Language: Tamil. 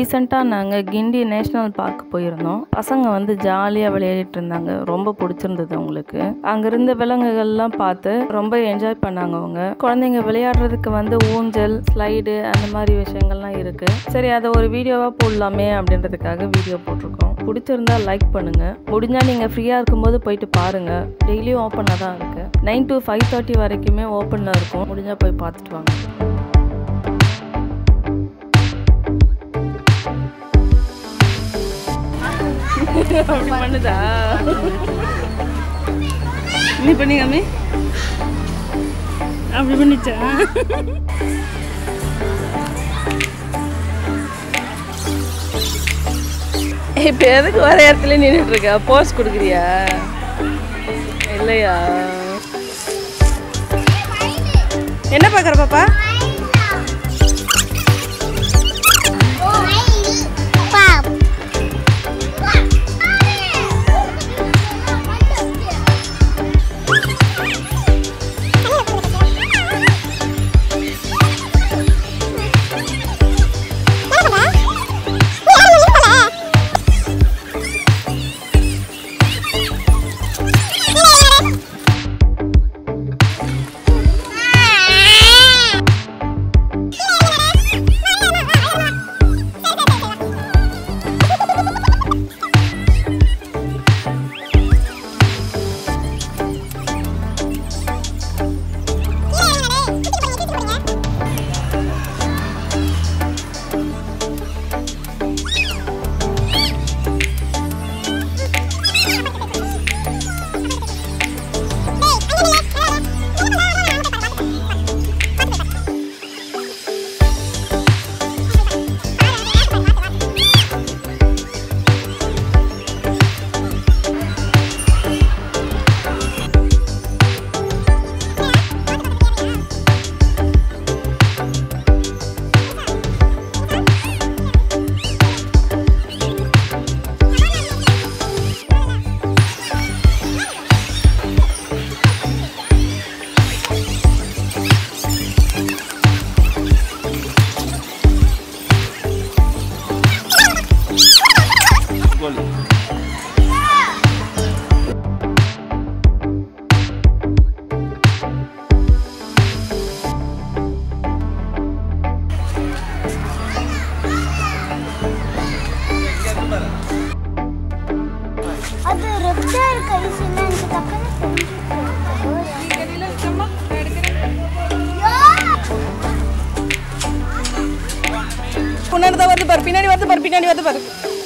ரீசெண்டாக நாங்கள் கிண்டி நேஷ்னல் பார்க் போயிருந்தோம் பசங்க வந்து ஜாலியாக விளையாடிட்டு இருந்தாங்க ரொம்ப பிடிச்சிருந்தது அவங்களுக்கு அங்கே இருந்த விலங்குகள்லாம் பார்த்து ரொம்ப என்ஜாய் பண்ணாங்க அவங்க குழந்தைங்க விளையாடுறதுக்கு வந்து ஊஞ்சல் ஸ்லைடு அந்த மாதிரி விஷயங்கள்லாம் இருக்குது சரி அதை ஒரு வீடியோவாக போடலாமே அப்படின்றதுக்காக வீடியோ போட்டிருக்கோம் பிடிச்சிருந்தா லைக் பண்ணுங்கள் முடிஞ்சால் நீங்கள் ஃப்ரீயாக இருக்கும்போது போயிட்டு பாருங்கள் டெய்லியும் ஓப்பனாக தான் இருக்குது நைன் டு ஃபைவ் தேர்ட்டி வரைக்குமே ஓப்பனில் இருக்கும் முடிஞ்சால் போய் பார்த்துட்டு வாங்க அப்படி பண்ணுதா நீ பண்ணிக்காமே அப்படி பண்ணிச்சா இப்போ எதுக்கு வர இடத்துல நின்றுட்டு இருக்க போஸ் கொடுக்குறியா இல்லையா என்ன பார்க்குற பாப்பா அது ரெப்டைல் கைஸ்னா எனக்கு டக்குன்னு தெரிஞ்சுச்சு முன்னாடி தான் வருது பாரு பின்னாடி வருது பாரு பின்னாடி வருது பாரு